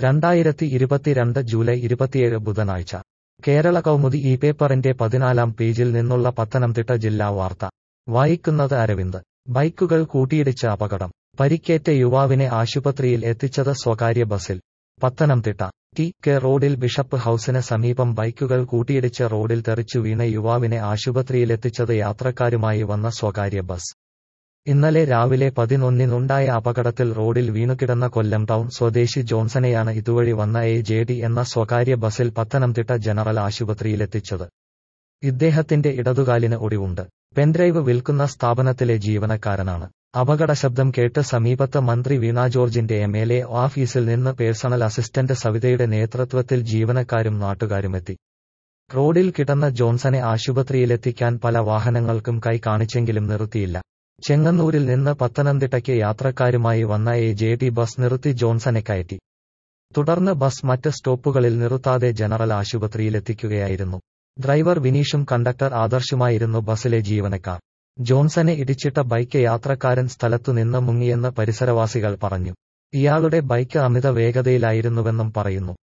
രണ്ടായിരത്തി ഇരുപത്തിരണ്ട് ജൂലൈ ഇരുപത്തിയേഴ് ബുധനാഴ്ച കേരള കൗമുദി ഈ പേപ്പറിന്റെ പതിനാലാം പേജിൽ നിന്നുള്ള പത്തനംതിട്ട ജില്ലാ വാർത്ത വായിക്കുന്നത് അരവിന്ദ് ബൈക്കുകൾ കൂട്ടിയിടിച്ച അപകടം പരിക്കേറ്റ യുവാവിനെ ആശുപത്രിയിൽ എത്തിച്ചത് സ്വകാര്യ ബസിൽ പത്തനംതിട്ട ടി കെ റോഡിൽ ബിഷപ്പ് ഹൌസിന് സമീപം ബൈക്കുകൾ കൂട്ടിയിടിച്ച് റോഡിൽ തെറിച്ചു വീണ യുവാവിനെ ആശുപത്രിയിലെത്തിച്ചത് യാത്രക്കാരുമായി വന്ന സ്വകാര്യ ബസ് ഇന്നലെ രാവിലെ പതിനൊന്നിനുണ്ടായ അപകടത്തിൽ റോഡിൽ വീണുകിടന്ന കൊല്ലം ടൗൺ സ്വദേശി ജോൺസനെയാണ് ഇതുവഴി വന്ന എ ജെ ഡി എന്ന സ്വകാര്യ ബസിൽ പത്തനംതിട്ട ജനറൽ ആശുപത്രിയിലെത്തിച്ചത് ഇദ്ദേഹത്തിന്റെ ഇടതുകാലിന് ഒടിവുണ്ട് പെൻഡ്രൈവ് വിൽക്കുന്ന സ്ഥാപനത്തിലെ ജീവനക്കാരനാണ് അപകട ശബ്ദം കേട്ട് സമീപത്ത് മന്ത്രി വീണ ജോർജിന്റെ എം എൽ എ ഓഫീസിൽ നിന്ന് പേഴ്സണൽ അസിസ്റ്റന്റ് സവിതയുടെ നേതൃത്വത്തിൽ ജീവനക്കാരും നാട്ടുകാരുമെത്തി റോഡിൽ കിടന്ന ജോൺസനെ ആശുപത്രിയിലെത്തിക്കാൻ പല വാഹനങ്ങൾക്കും കൈ കാണിച്ചെങ്കിലും നിർത്തിയില്ല ചെങ്ങന്നൂരിൽ നിന്ന് പത്തനംതിട്ടയ്ക്ക് യാത്രക്കാരുമായി വന്ന എ ജെ ടി ബസ് നിർത്തി ജോൺസനെ കയറ്റി തുടർന്ന് ബസ് മറ്റ് സ്റ്റോപ്പുകളിൽ നിർത്താതെ ജനറൽ ആശുപത്രിയിലെത്തിക്കുകയായിരുന്നു ഡ്രൈവർ വിനീഷും കണ്ടക്ടർ ആദർശുമായിരുന്നു ബസ്സിലെ ജീവനക്കാർ ജോൺസനെ ഇടിച്ചിട്ട ബൈക്ക് യാത്രക്കാരൻ സ്ഥലത്തുനിന്ന് മുങ്ങിയെന്ന് പരിസരവാസികൾ പറഞ്ഞു ഇയാളുടെ ബൈക്ക് അമിത വേഗതയിലായിരുന്നുവെന്നും പറയുന്നു